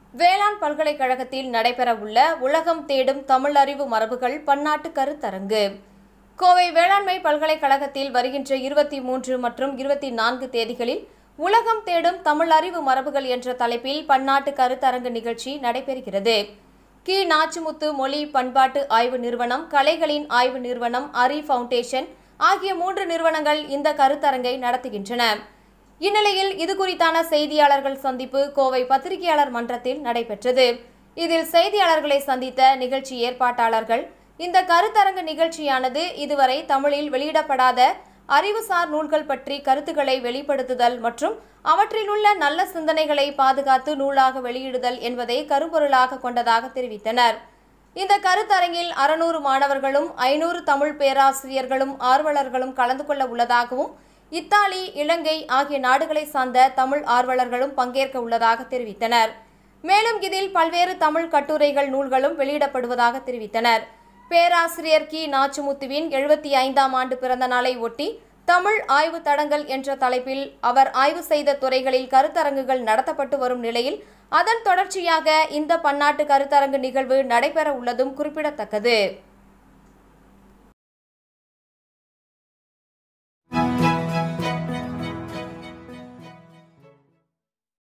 வேளாண் பல்கலைக்கழகத்தில் நடைபெறவுள்ள உலகம் தேடும் தமிழறிவு மரபுகள் பன்னாட்டு கருத்தரங்கு கோவை வேளாண்மை பல்கலைக்கழகத்தில் வருகின்ற இருபத்தி மூன்று மற்றும் இருபத்தி நான்கு தேதிகளில் உலகம் தேடும் தமிழ் அறிவு மரபுகள் என்ற தலைப்பில் பன்னாட்டு கருத்தரங்கு நிகழ்ச்சி நடைபெறுகிறது கி நாச்சிமுத்து மொழி பண்பாட்டு ஆய்வு நிறுவனம் கலைகளின் ஆய்வு நிறுவனம் அரி ஃபவுண்டேஷன் ஆகிய மூன்று நிறுவனங்கள் இந்த கருத்தரங்கை நடத்துகின்றன இந்நிலையில் இது குறித்தான செய்தியாளர்கள் சந்திப்பு கோவை பத்திரிகையாளர் மன்றத்தில் நடைபெற்றது இதில் செய்தியாளர்களை சந்தித்த நிகழ்ச்சி ஏற்பாட்டாளர்கள் இந்த கருத்தரங்கு நிகழ்ச்சியானது இதுவரை தமிழில் வெளியிடப்படாத அறிவுசார் நூல்கள் பற்றி கருத்துக்களை வெளிப்படுத்துதல் மற்றும் அவற்றில் உள்ள நல்ல சிந்தனைகளை பாதுகாத்து நூலாக வெளியிடுதல் என்பதை கருப்பொருளாக கொண்டதாக தெரிவித்தனர் இந்த கருத்தரங்கில் அறுநூறு மாணவர்களும் ஐநூறு தமிழ் பேராசிரியர்களும் ஆர்வலர்களும் கலந்து கொள்ள உள்ளதாகவும் இத்தாலி இலங்கை ஆகிய நாடுகளை சார்ந்த தமிழ் ஆர்வலர்களும் பங்கேற்க உள்ளதாக தெரிவித்தனர் மேலும் இதில் பல்வேறு தமிழ் கட்டுரைகள் நூல்களும் வெளியிடப்படுவதாக தெரிவித்தனர் பேராசிரியர் கி நாச்சுமுத்துவின் எழுபத்தி ஐந்தாம் ஆண்டு பிறந்த நாளை ஒட்டி தமிழ் ஆய்வு தடங்கள் என்ற தலைப்பில் அவர் ஆய்வு செய்த துறைகளில் கருத்தரங்குகள் நடத்தப்பட்டு வரும் நிலையில் அதன் தொடர்ச்சியாக இந்த பன்னாட்டு கருத்தரங்கு நிகழ்வு நடைபெற உள்ளதும் குறிப்பிடத்தக்கது